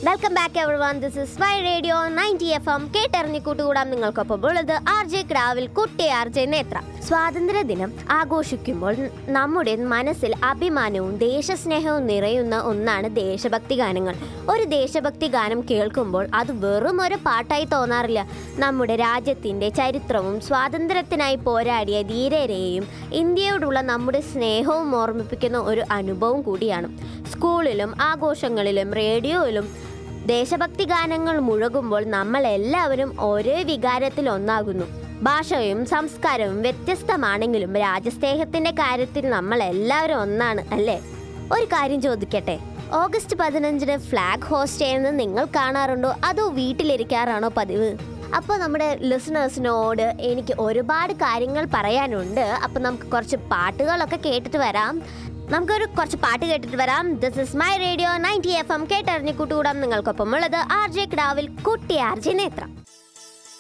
welcome back everyone this is my radio ninety F M കേട്ടറിഞ്ഞ് കൂട്ടുകൂടാം നിങ്ങൾക്കൊപ്പം ഉള്ളത് ആർ ജെ ക്രാവിൽ കുട്ടി ആർ ജെ നേത്ര സ്വാതന്ത്ര്യ ദിനം ആഘോഷിക്കുമ്പോൾ നമ്മുടെ മനസ്സിൽ അഭിമാനവും ദേശസ്നേഹവും നിറയുന്ന ഒന്നാണ് ദേശഭക്തി ഗാനങ്ങൾ ഒരു ദേശഭക്തി ഗാനം കേൾക്കുമ്പോൾ അത് വെറും ഒരു പാട്ടായി തോന്നാറില്ല നമ്മുടെ രാജ്യത്തിൻ്റെ ചരിത്രവും സ്വാതന്ത്ര്യത്തിനായി പോരാടിയ ധീരരെയും ഇന്ത്യയോടുള്ള നമ്മുടെ സ്നേഹവും ഓർമ്മിപ്പിക്കുന്ന ഒരു അനുഭവം കൂടിയാണ് സ്കൂളിലും ആഘോഷങ്ങളിലും റേഡിയോയിലും ദേശഭക്തി ഗാനങ്ങൾ മുഴകുമ്പോൾ നമ്മൾ എല്ലാവരും ഒരേ വികാരത്തിൽ ഒന്നാകുന്നു ഭാഷയും സംസ്കാരവും വ്യത്യസ്തമാണെങ്കിലും രാജ്യസ്നേഹത്തിന്റെ കാര്യത്തിൽ നമ്മൾ എല്ലാവരും ഒന്നാണ് അല്ലേ ഒരു കാര്യം ചോദിക്കട്ടെ ഓഗസ്റ്റ് പതിനഞ്ചിന് ഫ്ലാഗ് ഹോസ്റ്റ് ചെയ്യുന്നത് നിങ്ങൾ കാണാറുണ്ടോ അതോ വീട്ടിലിരിക്കാറാണോ പതിവ് അപ്പോൾ നമ്മുടെ ലിസണേഴ്സിനോട് എനിക്ക് ഒരുപാട് കാര്യങ്ങൾ പറയാനുണ്ട് അപ്പോൾ നമുക്ക് കുറച്ച് പാട്ടുകളൊക്കെ കേട്ടിട്ട് വരാം നമുക്കൊരു കുറച്ച് പാട്ട് കേട്ടിട്ട് വരാം this is my radio ninety F M കേട്ടറിഞ്ഞ് കൂട്ടുകൂടാം നിങ്ങൾക്കൊപ്പം ഉള്ളത് ആർ ജെ കിടാവിൽ കുട്ടി ആർ ജെ നേത്ര